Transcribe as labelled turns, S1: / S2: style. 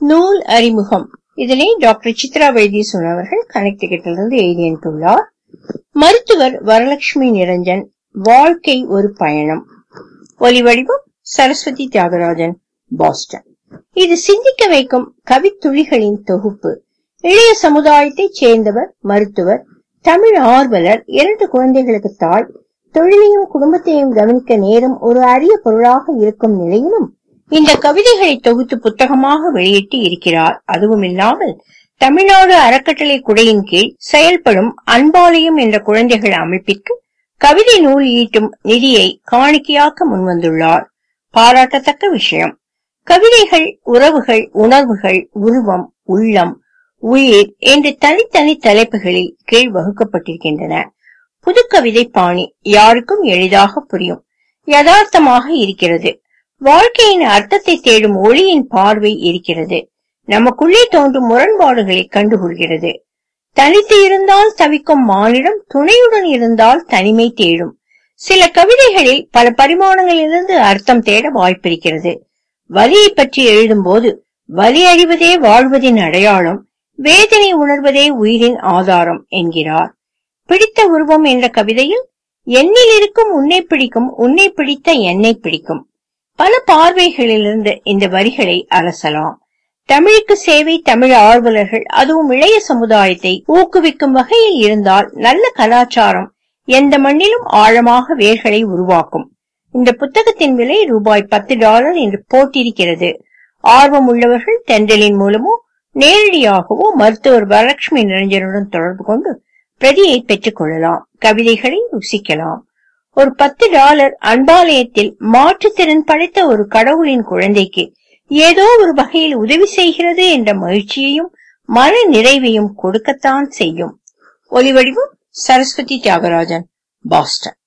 S1: நூல் அறிமுகம் இதனை டாக்டர் சித்ரா வைத்தீஸ்வரன் அவர்கள் கனெக்டிகட்டிலிருந்து எழுதி அனுப்பியுள்ளார் மருத்துவர் வரலட்சுமி நிரஞ்சன் வாழ்க்கை ஒரு பயணம் ஒலிவடிவம் சரஸ்வதி தியாகராஜன் பாஸ்டன் இது சிந்திக்க வைக்கும் கவித்துளிகளின் தொகுப்பு இளைய சமுதாயத்தைச் சேர்ந்தவர் மருத்துவர் தமிழ் ஆர்வலர் இரண்டு குழந்தைகளுக்கு தாய் தொழிலையும் குடும்பத்தையும் கவனிக்க நேரம் ஒரு அரிய பொருளாக இருக்கும் நிலையிலும் இந்த கவிதைகளை தொகுத்து புத்தகமாக வெளியிட்டு இருக்கிறார் அதுவும் இல்லாமல் தமிழ்நாடு அறக்கட்டளை குடையின் கீழ் செயல்படும் அன்பாலயம் என்ற குழந்தைகள் அமைப்பிற்கு கவிதை நூல் ஈட்டும் நிதியை காணிக்கையாக்க முன்வந்துள்ளார் பாராட்டத்தக்க விஷயம் கவிதைகள் உறவுகள் உணர்வுகள் உருவம் உள்ளம் உயிர் என்று தனித்தனி தலைப்புகளில் கீழ் வகுக்கப்பட்டிருக்கின்றன புது கவிதை பாணி யாருக்கும் எளிதாக புரியும் யதார்த்தமாக இருக்கிறது வாழ்க்கையின் அர்த்தத்தை தேடும் ஒளியின் பார்வை இருக்கிறது நமக்குள்ளே தோன்றும் முரண்பாடுகளை கண்டுகொள்கிறது தனித்து இருந்தால் தவிக்கும் மானிடம் துணையுடன் இருந்தால் தனிமை தேடும் சில கவிதைகளில் பல பரிமாணங்களிலிருந்து அர்த்தம் தேட வாய்ப்பிருக்கிறது வலியை பற்றி எழுதும்போது வலி அறிவதே வாழ்வதின் அடையாளம் வேதனை உணர்வதே உயிரின் ஆதாரம் என்கிறார் பிடித்த உருவம் என்ற கவிதையில் என்னில் இருக்கும் உன்னை பிடிக்கும் உன்னை பிடித்த என்னை பிடிக்கும் பல பார்வைகளிலிருந்து இந்த வரிகளை அரசலாம் தமிழுக்கு சேவை தமிழ் ஆர்வலர்கள் அதுவும் இளைய சமுதாயத்தை ஊக்குவிக்கும் வகையில் இருந்தால் நல்ல கலாச்சாரம் எந்த மண்ணிலும் ஆழமாக வேர்களை உருவாக்கும் இந்த புத்தகத்தின் விலை ரூபாய் பத்து டாலர் என்று போட்டிருக்கிறது ஆர்வம் உள்ளவர்கள் தென்றலின் மூலமோ நேரடியாகவோ மருத்துவர் வரலட்சுமி நிரஞ்சனுடன் தொடர்பு கொண்டு பிரதியை பெற்றுக் கொள்ளலாம் கவிதைகளை ருசிக்கலாம் ஒரு பத்து டாலர் அன்பாலயத்தில் மாற்றுத்திறன் படைத்த ஒரு கடவுளின் குழந்தைக்கு ஏதோ ஒரு வகையில் உதவி செய்கிறது என்ற மகிழ்ச்சியையும் மன நிறைவையும் கொடுக்கத்தான் செய்யும் ஒலிவடிவம் சரஸ்வதி தியாகராஜன் பாஸ்டன்